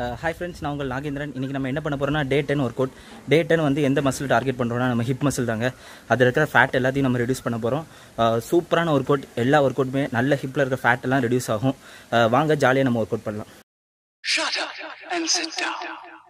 Hi friends நான் உங்கள் நாகேந்திரன் இன்றைக்கி நம்ம என்ன பண்ண போகிறோம்னா day ten workout day ten வந்து எந்த மசில் டார்கெட் பண்ணுறோம்னா நம்ம ஹிப் மசில் தாங்க அதில் இருக்கிற ஃபேட் எல்லாத்தையும் நம்ம ரெடியூஸ் பண்ண போகிறோம் சூப்பரான ஒர்க் அவுட் எல்லா ஒர்க் அவுட்டுமே நல்ல ஹிப்பில் இருக்கிற ஃபேட் எல்லாம் ரெடியூஸ் ஆகும் அஹ், வாங்க ஜாலியாக நம்ம ஒர்க் அவுட் பண்ணலாம் Shut up and sit down.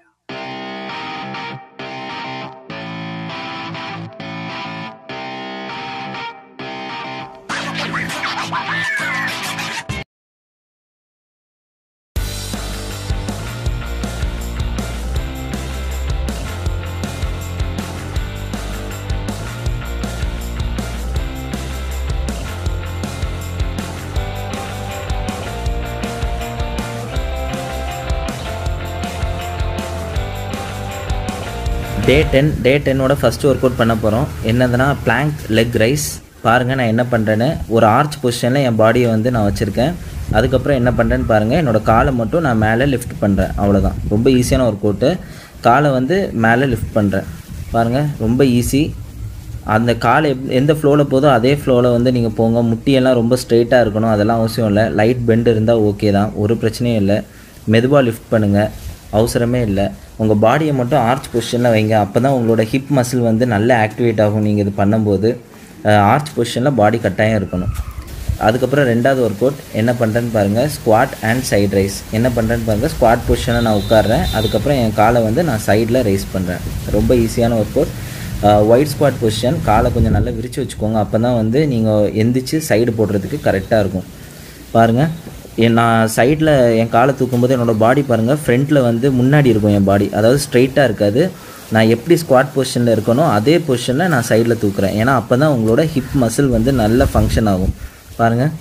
Day ten day டென்னோட ஃபஸ்ட்டு ஒர்க் அவுட் பண்ண போகிறோம் என்னதுன்னா பிளாங்க் லெக் ரைஸ் பாருங்கள் நான் என்ன பண்ணுறேன்னு ஒரு ஆர்ச் பொசிஷனில் என் பாடியை வந்து நான் வச்சுருக்கேன் அதுக்கப்புறம் என்ன பண்ணுறேன்னு பாருங்கள் என்னோடய காலை மட்டும் நான் மேலே லிஃப்ட் பண்ணுறேன் அவ்வளோதான் ரொம்ப ஈஸியான ஒர்க் அவுட்டு காலை வந்து மேலே லிஃப்ட் பண்ணுறேன் பாருங்கள் ரொம்ப ஈஸி அந்த கால் எப் எந்த ஃப்ளோவில் போதோ அதே ஃப்ளோவில் வந்து நீங்கள் போங்க முட்டியெல்லாம் ரொம்ப ஸ்ட்ரெயிட்டாக இருக்கணும் அதெல்லாம் அவசியம் இல்லை லைட் பெண்ட் இருந்தால் ஓகே தான் ஒரு பிரச்சனையும் இல்லை மெதுவாக லிஃப்ட் பண்ணுங்கள் அவசரமே இல்லை உங்கள் பாடியை மட்டும் ஆர்ச் பொசிஷனில் வைங்க அப்போ தான் உங்களோட ஹிப் மசில் வந்து நல்லா ஆக்டிவேட் ஆகும் நீங்கள் இது பண்ணும்போது ஆர்ச் பொசிஷனில் பாடி கட்டாயம் இருக்கணும் அதுக்கப்புறம் ரெண்டாவது ஒர்க் அவுட் என்ன பண்ணுறேன்னு பாருங்கள் ஸ்குவாட் அண்ட் சைடு ரைஸ் என்ன பண்ணுறேன்னு பாருங்கள் ஸ்குவாட் பொசிஷனில் நான் உட்காடுறேன் அதுக்கப்புறம் என் காலை வந்து நான் சைடில் ரைஸ் பண்ணுறேன் ரொம்ப ஈஸியான workout wide squat position காலை கொஞ்சம் நல்லா விரித்து வச்சுக்கோங்க அப்போ தான் வந்து நீங்கள் எந்திரிச்சு சைடு போடுறதுக்கு கரெக்டாக இருக்கும் பாருங்கள் என் நான் சைடில் என் காலை தூக்கும்போது என்னோடய பாடி பாருங்கள் ஃப்ரண்ட்டில் வந்து முன்னாடி இருக்கும் என் பாடி அதாவது ஸ்ட்ரைட்டாக இருக்காது நான் எப்படி ஸ்குவாட் பொசிஷனில் இருக்கனோ அதே பொசிஷனில் நான் சைடில் தூக்குறேன் ஏன்னா அப்போ தான் உங்களோட ஹிப் மசில் வந்து நல்ல ஃபங்க்ஷன் ஆகும் பாருங்கள்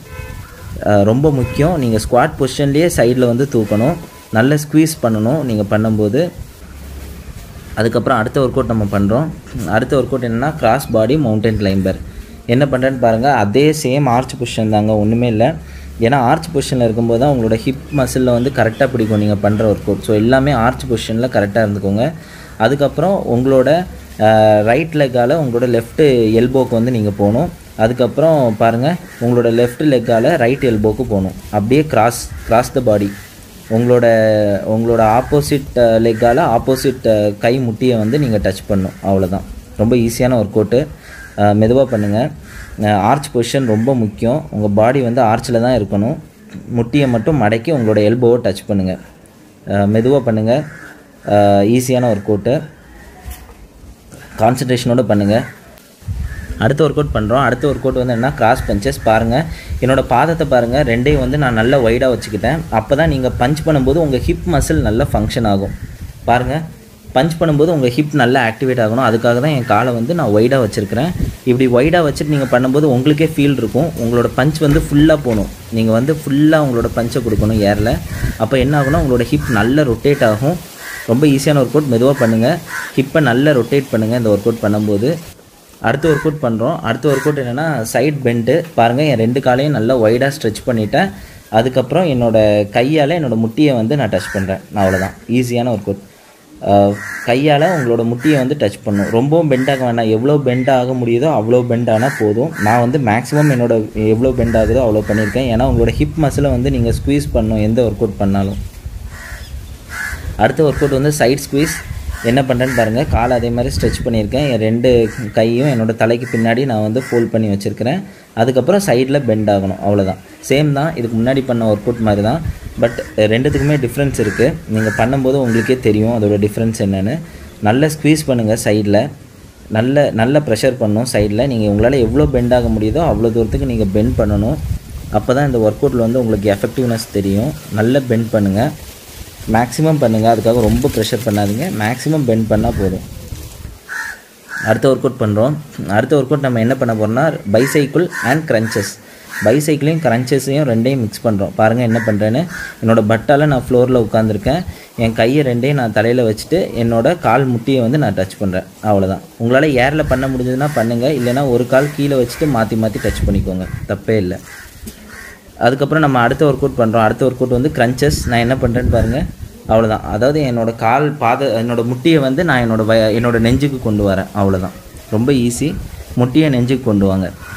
அஹ் ரொம்ப முக்கியம் நீங்கள் ஸ்குவாட் பொசிஷன்லேயே சைடில் வந்து தூக்கணும் நல்ல ஸ்குவீஸ் பண்ணணும் நீங்கள் பண்ணும்போது அதுக்கப்புறம் அடுத்த ஒர்க் அவுட் நம்ம பண்ணுறோம் அடுத்த ஒர்க் அவுட் என்னென்னா கிராஸ் பாடி மவுண்டன் கிளைம்பர் என்ன பண்ணுறேன்னு பாருங்கள் அதே சேம் ஆர்ச் பொசிஷன் தாங்க ஒன்றுமே இல்லை ஏன்னா ஆர்ச் பொசிஷனில் இருக்கும்போது தான் உங்களோட ஹிப் மசிலில் வந்து கரெக்டாக பிடிக்கும் நீங்கள் பண்ணுற ஒர்க் அவுட் ஸோ எல்லாமே ஆர்ச் பொசிஷனில் கரெக்டாக இருந்துக்கோங்க அதுக்கப்புறம் உங்களோட ரைட் லெக்கால் உங்களோட லெஃப்ட் எல்போக்கு வந்து நீங்கள் போகணும் அதுக்கப்புறம் பாருங்கள் உங்களோட லெஃப்ட் லெக்கால் ரைட் எல்போக்கு போகணும் அப்படியே கிராஸ் கிராஸ் த பாடி உங்களோட உங்களோட ஆப்போசிட் லெக்கால் ஆப்போசிட் கை முட்டியை வந்து நீங்கள் டச் பண்ணும் அவ்வளோதான் ரொம்ப ஈஸியான ஒர்க் அவுட்டு மெதுவாக பண்ணுங்கள் ஆர்ச் பொசிஷன் ரொம்ப முக்கியம் உங்கள் பாடி வந்து ஆர்ச்சில் தான் இருக்கணும் முட்டியை மட்டும் மடக்கி உங்களோட எல்போவை டச் பண்ணுங்கள் மெதுவாக பண்ணுங்கள் ஈஸியான ஒர்க் அவுட்டு கான்சன்ட்ரேஷனோட பண்ணுங்கள் அடுத்த ஒர்க் அவுட் பண்ணுறோம் அடுத்த ஒர்க் அவுட் வந்து என்ன கிராஸ் பஞ்சஸ் பாருங்கள் என்னோட பாதத்தை பாருங்கள் ரெண்டையும் வந்து நான் நல்லா ஒய்டாக வச்சுக்கிட்டேன் அப்போ தான் நீங்கள் பஞ்ச் பண்ணும்போது உங்கள் ஹிப் மசில் நல்லா ஃபங்க்ஷன் ஆகும் பாருங்கள் பஞ்ச் பண்ணும்போது உங்கள் ஹிப் நல்லா ஆக்டிவேட் ஆகணும் அதுக்காக தான் என் காலை வந்து நான் ஒய்டாக வச்சுருக்கிறேன் இப்படி ஒய்டாக வச்சுட்டு நீங்கள் பண்ணும்போது உங்களுக்கே ஃபீல் இருக்கும் உங்களோட பஞ்ச் வந்து ஃபுல்லாக போகணும் நீங்கள் வந்து ஃபுல்லாக உங்களோட பஞ்சை கொடுக்கணும் ஏரில் அப்போ என்ன ஆகும்னா உங்களோட ஹிப் நல்லா ரொட்டேட் ஆகும் ரொம்ப ஈஸியான ஒர்க் அவுட் மெதுவாக பண்ணுங்கள் ஹிப்பை நல்லா ரொட்டேட் பண்ணுங்கள் இந்த ஒர்க் அவுட் பண்ணும்போது அடுத்த ஒர்க் அவுட் பண்ணுறோம் அடுத்த ஒர்க் அவுட் என்னென்னா சைட் பெண்டு பாருங்கள் என் ரெண்டு காலையும் நல்லா ஒய்டாக ஸ்ட்ரெச் பண்ணிட்டேன் அதுக்கப்புறம் என்னோடய கையால் என்னோடய முட்டியை வந்து நான் டச் பண்ணுறேன் நான் அவ்வளோதான் ஈஸியான ஒர்க் அவுட் கையால் உங்களோட முட்டியை வந்து டச் பண்ணும் ரொம்பவும் பெண்ட் ஆக வேண்டாம் எவ்வளோ பெண்ட் ஆக முடியுதோ அவ்வளோ பெண்ட் ஆனால் போதும் நான் வந்து மேக்ஸிமம் என்னோட எவ்வளோ பெண்ட் ஆகுதோ அவ்வளோ பண்ணியிருக்கேன் ஏன்னா உங்களோட ஹிப் மசிலை வந்து நீங்கள் ஸ்குவீஸ் பண்ணணும் எந்த ஒர்க் அவுட் பண்ணாலும் அடுத்த ஒர்க் அவுட் வந்து சைட் ஸ்குவீஸ் என்ன பண்ணுறேன்னு பாருங்கள் காலை அதே மாதிரி ஸ்ட்ரெச் பண்ணியிருக்கேன் என் ரெண்டு கையும் என்னோட தலைக்கு பின்னாடி நான் வந்து ஃபோல்ட் பண்ணி வச்சுருக்கிறேன் அதுக்கப்புறம் சைடில் பெண்ட் ஆகணும் அவ்வளோதான் சேம் தான் இதுக்கு முன்னாடி பண்ண ஒர்க் அவுட் மாதிரி தான் பட் ரெண்டுத்துக்குமே டிஃப்ரென்ஸ் இருக்குது நீங்கள் பண்ணும்போது உங்களுக்கே தெரியும் அதோட டிஃப்ரென்ஸ் என்னென்னு நல்லா ஸ்க்வீஸ் பண்ணுங்கள் சைடில் நல்ல நல்ல ப்ரெஷர் பண்ணணும் சைடில் நீங்கள் உங்களால் எவ்வளோ பெண்ட் ஆக முடியுதோ அவ்வளோ தூரத்துக்கு நீங்கள் பெண்ட் பண்ணணும் அப்போ தான் இந்த ஒர்க் அவுட்டில் வந்து உங்களுக்கு எஃபெக்டிவ்னஸ் தெரியும் நல்ல பெண்ட் பண்ணுங்கள் மேக்ஸிமம் பண்ணுங்கள் அதுக்காக ரொம்ப ப்ரெஷர் பண்ணாதீங்க மேக்ஸிமம் பெண்ட் பண்ணால் போதும் அடுத்த ஒர்க் அவுட் பண்ணுறோம் அடுத்த ஒர்க் அவுட் நம்ம என்ன பண்ண போகிறோம்னா பைசைக்கிள் அண்ட் க்ரன்ச்சஸ் பைசைக்கிளையும் க்ரன்ச்சஸையும் ரெண்டையும் மிக்ஸ் பண்ணுறோம் பாருங்கள் என்ன பண்ணுறேன்னு என்னோடய பட்டால் நான் ஃப்ளோரில் உட்காந்துருக்கேன் என் கையை ரெண்டையும் நான் தலையில் வச்சுட்டு என்னோட கால் முட்டியை வந்து நான் டச் பண்ணுறேன் அவ்வளோதான் உங்களால் ஏரில் பண்ண முடிஞ்சதுன்னா பண்ணுங்கள் இல்லைனா ஒரு கால் கீழே வச்சுட்டு மாற்றி மாற்றி டச் பண்ணிக்கோங்க தப்பே இல்லை அதுக்கப்புறம் நம்ம அடுத்த ஒர்க் அவுட் பண்ணுறோம் அடுத்த ஒர்க் அவுட் வந்து க்ரன்ச்சஸ் நான் என்ன பண்ணுறேன்னு பாருங்கள் அவ்வளோதான் அதாவது என்னோட கால் பாத என்னோட முட்டியை வந்து நான் என்னோட வய என்னோட நெஞ்சுக்கு கொண்டு வரேன் அவ்வளோதான் ரொம்ப ஈஸி முட்டியை நெஞ்சுக்கு கொண்டு வாங்க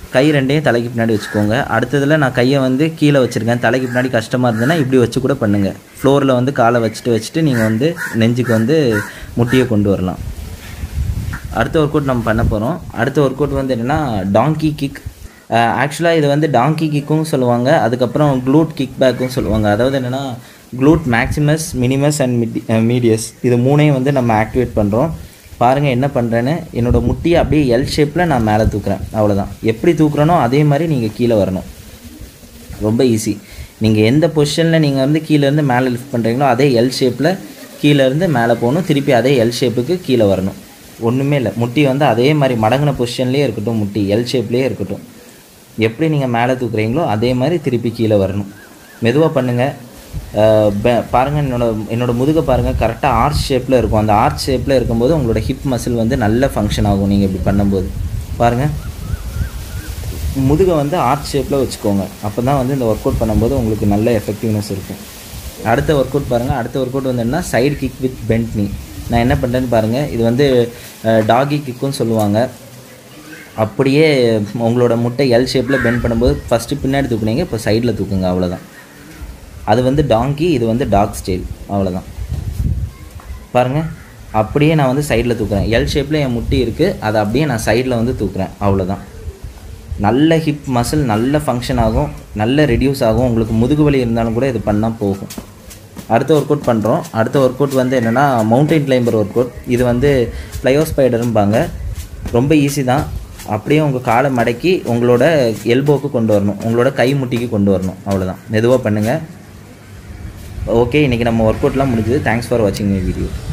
கை ரெண்டையும் தலைக்கு பின்னாடி வச்சுக்கோங்க அடுத்ததில் நான் கையை வந்து கீழே வச்சுருக்கேன் தலைக்கு பின்னாடி கஷ்டமாக இருந்ததுன்னா இப்படி வச்சு கூட பண்ணுங்கள் ஃப்ளோரில் வந்து காலை வச்சுட்டு வச்சுட்டு நீங்கள் வந்து நெஞ்சுக்கு வந்து முட்டியை கொண்டு வரலாம் அடுத்த ஒர்க் அவுட் நம்ம பண்ண போகிறோம் அடுத்த ஒர்க் அவுட் வந்து என்னென்னா டாங்கி கிக் ஆக்சுவலாக இது வந்து டாங்கி கிக்கும் சொல்லுவாங்க அதுக்கப்புறம் க்ளூட் கிக் பேக்கும் சொல்லுவாங்க அதாவது என்னென்னா க்ளூட் மேக்ஸிமஸ் மினிமஸ் அண்ட் மிடி மீடியஸ் இது மூணையும் வந்து நம்ம ஆக்டிவேட் பண்ணுறோம் பாருங்கள் என்ன பண்ணுறேன்னு என்னோடய முட்டியை அப்படியே எல் ஷேப்பில் நான் மேலே தூக்குறேன் அவ்வளோதான் எப்படி தூக்குறேனோ அதே மாதிரி நீங்கள் கீழே வரணும் ரொம்ப ஈஸி நீங்கள் எந்த பொசிஷனில் நீங்கள் வந்து கீழேருந்து மேலே லிஃப்ட் பண்ணுறீங்களோ அதே எல் ஷேப்பில் கீழேருந்து மேலே போகணும் திருப்பி அதே எல் ஷேப்புக்கு கீழே வரணும் ஒன்றுமே இல்லை முட்டி வந்து அதே மாதிரி மடங்கின பொசிஷன்லேயே இருக்கட்டும் முட்டி எல் ஷேப்லேயே இருக்கட்டும் எப்படி நீங்கள் மேலே தூக்குறீங்களோ அதே மாதிரி திருப்பி கீழே வரணும் மெதுவாக பண்ணுங்கள் பாருங்கள் என்னோட என்னோட முதுகை பாருங்கள் கரெக்டாக ஆர்ச் ஷேப்பில் இருக்கும் அந்த ஆர்ச் ஷேப்பில் இருக்கும்போது உங்களோட ஹிப் மசில் வந்து நல்ல ஃபங்க்ஷன் ஆகும் நீங்கள் இப்படி பண்ணும்போது பாருங்கள் முதுகை வந்து ஆர்ச் ஷேப்பில் வச்சுக்கோங்க அப்போ தான் வந்து இந்த ஒர்க் அவுட் பண்ணும்போது உங்களுக்கு நல்ல எஃபெக்டிவ்னஸ் இருக்கும் அடுத்த ஒர்க் அவுட் பாருங்கள் அடுத்த ஒர்க் அவுட் வந்து என்ன side kick with bent knee நான் என்ன பண்ணுறேன்னு பாருங்கள் இது வந்து டாகி கிக்குன்னு சொல்லுவாங்க அப்படியே உங்களோட முட்டை எல் ஷேப்பில் பெண்ட் பண்ணும்போது ஃபஸ்ட்டு பின்னாடி தூக்குனீங்க இப்போ சைடில் தூக்குங்க அவ்வளோதான் அது வந்து டாங்கி இது வந்து டாக் ஸ்டைல் அவ்வளோதான் பாருங்கள் அப்படியே நான் வந்து சைடில் தூக்குறேன் எல் ஷேப்பில் என் முட்டி இருக்குது அதை அப்படியே நான் சைடில் வந்து தூக்குறேன் அவ்வளோதான் நல்ல ஹிப் மசில் நல்ல ஃபங்க்ஷன் ஆகும் நல்ல ரெடியூஸ் ஆகும் உங்களுக்கு முதுகு வலி இருந்தாலும் கூட இது பண்ணால் போகும் அடுத்த ஒர்க் அவுட் பண்ணுறோம் அடுத்த ஒர்க் அவுட் வந்து என்னென்னா மவுண்டைன் கிளைம்பர் ஒர்க் அவுட் இது வந்து ஃப்ளையோ ஸ்பைடரும்பாங்க ரொம்ப ஈஸி தான் அப்படியே உங்கள் காலை மடக்கி உங்களோட எல்போக்கு கொண்டு வரணும் உங்களோட கை முட்டிக்கு கொண்டு வரணும் அவ்வளோதான் மெதுவாக பண்ணுங்கள் ஓகே இன்றைக்கி நம்ம ஒர்க் அவுட்லாம் முடிஞ்சது தேங்க்ஸ் ஃபார் வாட்சிங் மை வீடியோ